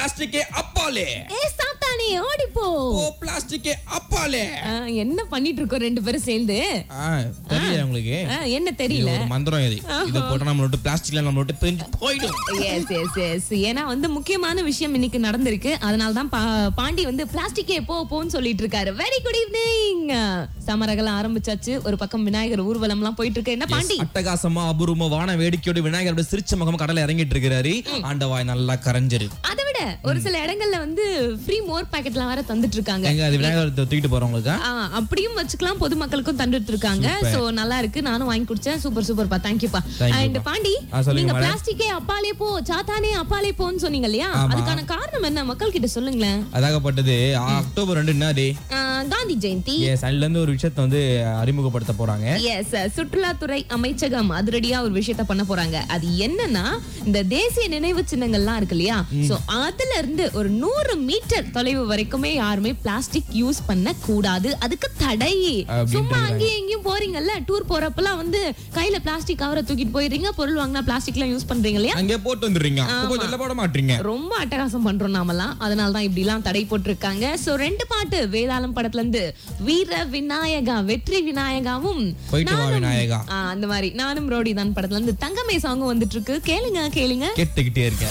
பிளாஸ்டிக்கே அப்பாலே ஏ சாத்தானே ஓடிப்போ ஓ பிளாஸ்டிக்கே அப்பாலே ஆ, என்ன பண்ணிட்டு இருக்கோம் ரெண்டு பேரும் சேர்ந்து ஆ, தெரியல உங்களுக்கு ஆ, என்ன இது தெரியல ஒரு மந்திரம் இது இத போட்டா நம்ம விட்டு பிளாஸ்டிக்ல நம்ம விட்டு பிரிஞ்சு போயிடும் எஸ் எஸ் எஸ் ஏன்னா வந்து முக்கியமான விஷயம் இன்னைக்கு நடந்திருக்கு அதனால தான் பா- பாண்டி வந்து பிளாஸ்டிக்கே போ போன்னு சொல்லிட்டு இருக்காரு வெரி குட் ஈவினிங் சமரகலாம் ஆரம்பிச்சாச்சு ஒரு பக்கம் விநாயகர் ஊர்வலம் எல்லாம் போயிட்டு இருக்கு என்ன பாண்டி அட்டகாசமா அபூர்வமா வான வேடிக்கையோட விநாயகர் அப்படியே சிரிச்ச முகமா கடலை இறங்கிட்டு இருக்கிறாரு ஆண்டவாய் நல்லா கரைஞ்சிரு அதை விட ஒரு சில இடங்கள்ல வந்து ஃப்ரீ மோர் பாக்கெட்லாம் வேற தந்துட்டு இருக்காங்க எங்க அது விநாயகர் தூக்கிட்டு போறவங்களுக்கு ஆ, அப்படியும் வச்சுக்கலாம் பொதுமக்களுக்கும் தந்துட்டு இருக்காங்க சோ நல்லா இருக்கு நானும் வாங்கி குடிச்சேன் சூப்பர் சூப்பர்ப்பா தேங்க்யூப்பா Thank you அண்ட் பா. பாண்டி ஆ, சொல்லுங்க நீங்க madam. பிளாஸ்டிக்கே அப்பாலே போ சாத்தானே அப்பாலே போன்னு சொன்னீங்க இல்லையா அதுக்கான காரணம் என்ன மக்கள் கிட்ட சொல்லுங்களேன் அதாகப்பட்டது அக்டோபர் ரெண்டு என்ன டே ஆ, காந்தி ஜெயந்தி எஸ் அதுல இருந்து ஒரு விஷயத்தை வந்து அறிமுகப்படுத்த போறாங்க எஸ் சுற்றுலாத்துறை அமைச்சகம் அதிரடியா ஒரு விஷயத்த பண்ண போறாங்க அது என்னன்னா இந்த தேசிய நினைவு சின்னங்கள்லாம் இருக்கு இல்லையா சோ அதுல இருந்து ஒரு நூறு மீட்டர் தொலைவு வரைக்குமே யாருமே பிளாஸ்டிக் யூஸ் பண்ண கூடாது அதுக்கு தடை அப்படின்ட்டு சும்மா அங்கேயும் இங்கேயும் போறீங்கல்ல டூர் போறப்பெல்லாம் வந்து கையில பிளாஸ்டிக் கவரை தூக்கிட்டு போயிடுறீங்க பொருள் வாங்கினா பிளாஸ்டிக் எல்லாம் யூஸ் பண்றீங்க இல்லையா அங்கே போட்டு வந்துடுறீங்க அப்போ கொஞ்சம் இல்ல போட மாட்டீங்க ரொம்ப அட்டகாசம் பண்றோம் நாமெல்லாம் அதனால தான் இப்படி எல்லாம் தடை போட்டிருக்காங்க சோ ரெண்டு பாட்டு வேதாளம் படத்துல இருந்து வீர விநாயகா வெற்றி விநாயகாவும் போயிட்டு வா நானும்- விநாயகா ஆ, அந்த மாதிரி நானும் ரோடி தான் படத்துல இருந்து தங்கமே சாங்கும் வந்துட்டு இருக்கு கேளுங்க கேளுங்க கேட்டுக்கிட்டே இருக்கேன்